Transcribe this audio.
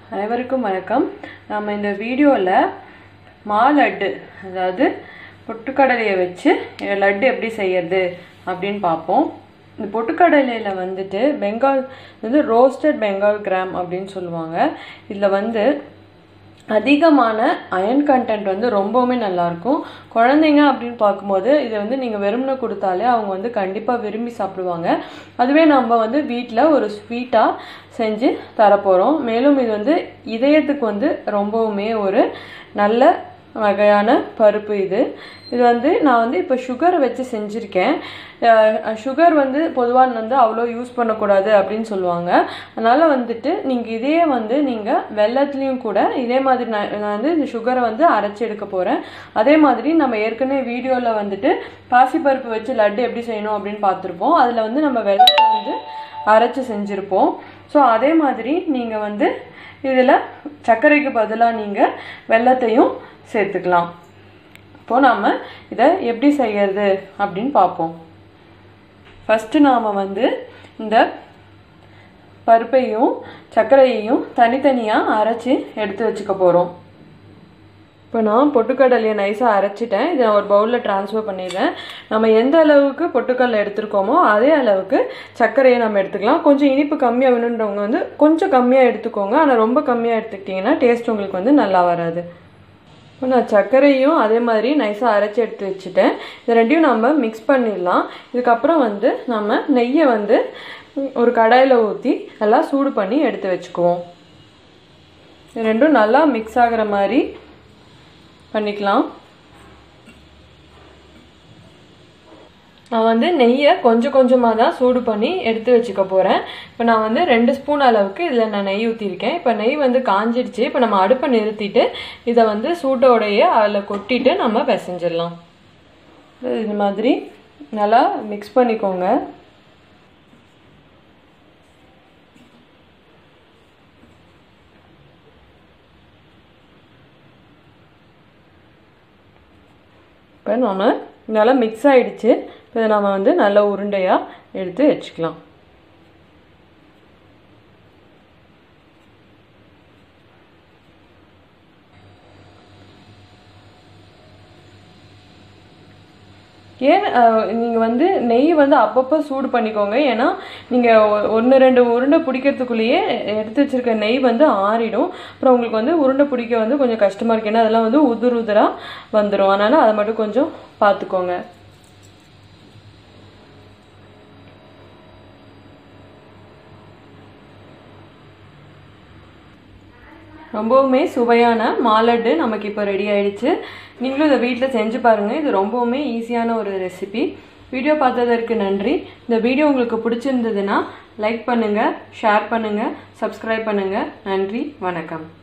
அனைவருக்கும் வணக்கம் நம்ம இந்த வீடியோவில் மா லட்டு அதாவது பொட்டுக்கடலையை வச்சு லட்டு எப்படி செய்யறது அப்படின்னு பார்ப்போம் இந்த பொட்டுக்கடலையில் வந்துட்டு பெங்கால் வந்து ரோஸ்டட் பெங்கால் கிராம் அப்படின்னு சொல்லுவாங்க இதில் வந்து அதிகமான அயன் கண்டென்ட் வந்து ரொம்பவுமே நல்லாயிருக்கும் குழந்தைங்க அப்படின்னு பார்க்கும்போது இதை வந்து நீங்கள் வெறும்னு கொடுத்தாலே அவங்க வந்து கண்டிப்பாக விரும்பி சாப்பிடுவாங்க அதுவே நம்ம வந்து வீட்டில் ஒரு ஸ்வீட்டாக செஞ்சு தரப்போகிறோம் மேலும் இது வந்து இதயத்துக்கு வந்து ரொம்பவுமே ஒரு நல்ல வகையான பருப்பு இது இது வந்து நான் வந்து இப்போ சுகர் வச்சு செஞ்சுருக்கேன் சுகர் வந்து பொதுவாக வந்து அவ்வளோ யூஸ் பண்ணக்கூடாது அப்படின்னு சொல்லுவாங்க அதனால் வந்துட்டு நீங்கள் இதே வந்து நீங்கள் வெள்ளத்துலேயும் கூட இதே மாதிரி நான் நான் வந்து இந்த சுகரை வந்து அரைச்சி எடுக்க போகிறேன் அதே மாதிரி நம்ம ஏற்கனவே வீடியோவில் வந்துட்டு பாசிப்பருப்பு வச்சு லட்டு எப்படி செய்யணும் அப்படின்னு பார்த்துருப்போம் அதில் வந்து நம்ம வெள்ளத்தை வந்து அரைச்சி செஞ்சுருப்போம் ஸோ அதே மாதிரி நீங்கள் வந்து இதில் சர்க்கரைக்கு பதிலாக நீங்கள் வெள்ளத்தையும் சேர்த்துக்கலாம் இப்போது நாம் இதை எப்படி செய்யறது அப்படின்னு பார்ப்போம் ஃபஸ்ட்டு நாம் வந்து இந்த பருப்பையும் சர்க்கரையையும் தனித்தனியாக அரைச்சி எடுத்து வச்சுக்க போகிறோம் இப்போ நான் பொட்டுக்கடலையை நைஸாக அரைச்சிட்டேன் இதை நான் ஒரு பவுலில் ட்ரான்ஸ்ஃபர் பண்ணிடுறேன் நம்ம எந்த அளவுக்கு பொட்டுக்கடலை எடுத்துருக்கோமோ அதே அளவுக்கு சர்க்கரையை நம்ம எடுத்துக்கலாம் கொஞ்சம் இனிப்பு கம்மியாக வேணுன்றவங்க வந்து கொஞ்சம் கம்மியாக எடுத்துக்கோங்க ஆனால் ரொம்ப கம்மியாக எடுத்துக்கிட்டிங்கன்னா டேஸ்ட் உங்களுக்கு வந்து நல்லா வராது இப்போ நான் சர்க்கரையும் அதே மாதிரி நைஸாக அரைச்சி எடுத்து வச்சுட்டேன் இது ரெண்டையும் நம்ம மிக்ஸ் பண்ணிடலாம் இதுக்கப்புறம் வந்து நம்ம நெய்யை வந்து ஒரு கடாயில் ஊற்றி நல்லா சூடு பண்ணி எடுத்து வச்சுக்குவோம் இது ரெண்டும் நல்லா மிக்ஸ் ஆகிற மாதிரி பண்ணிக்கலாம் நான் வந்து நெய்யை கொஞ்சம் கொஞ்சமாக தான் சூடு பண்ணி எடுத்து வச்சுக்க போகிறேன் இப்போ நான் வந்து ரெண்டு ஸ்பூன் அளவுக்கு இதில் நான் நெய் ஊற்றிருக்கேன் இப்போ நெய் வந்து காஞ்சிடுச்சு இப்போ நம்ம அடுப்பை நிறுத்திட்டு இதை வந்து சூட்டோடையே அதில் கொட்டிட்டு நம்ம பிசைஞ்சிடலாம் இது மாதிரி நல்லா மிக்ஸ் பண்ணிக்கோங்க இப்போ நம்ம நல்லா மிக்ஸ் ஆகிடுச்சு இப்போ இதை நம்ம வந்து நல்ல உருண்டையாக எடுத்து வச்சுக்கலாம் ஏன் நீங்கள் வந்து நெய் வந்து அப்பப்போ சூடு பண்ணிக்கோங்க ஏன்னா நீங்கள் ஒன்று ரெண்டு உருண்டை பிடிக்கிறதுக்குள்ளேயே எடுத்து வச்சுருக்க நெய் வந்து ஆறிடும் அப்புறம் உங்களுக்கு வந்து உருண்டை பிடிக்க வந்து கொஞ்சம் கஷ்டமாக இருக்குது ஏன்னா அதெல்லாம் வந்து உதிர் உதிராக வந்துடும் அதனால் அதை மட்டும் கொஞ்சம் பார்த்துக்கோங்க ரொம்பவுமே சுவையான மாலட்டு நமக்கு இப்போ ரெடி ஆயிடுச்சு நீங்களும் இதை வீட்டில் செஞ்சு பாருங்கள் இது ரொம்பவுமே ஈஸியான ஒரு ரெசிபி வீடியோ பார்த்ததற்கு நன்றி இந்த வீடியோ உங்களுக்கு பிடிச்சிருந்ததுன்னா லைக் பண்ணுங்கள் ஷேர் பண்ணுங்கள் சப்ஸ்கிரைப் பண்ணுங்கள் நன்றி வணக்கம்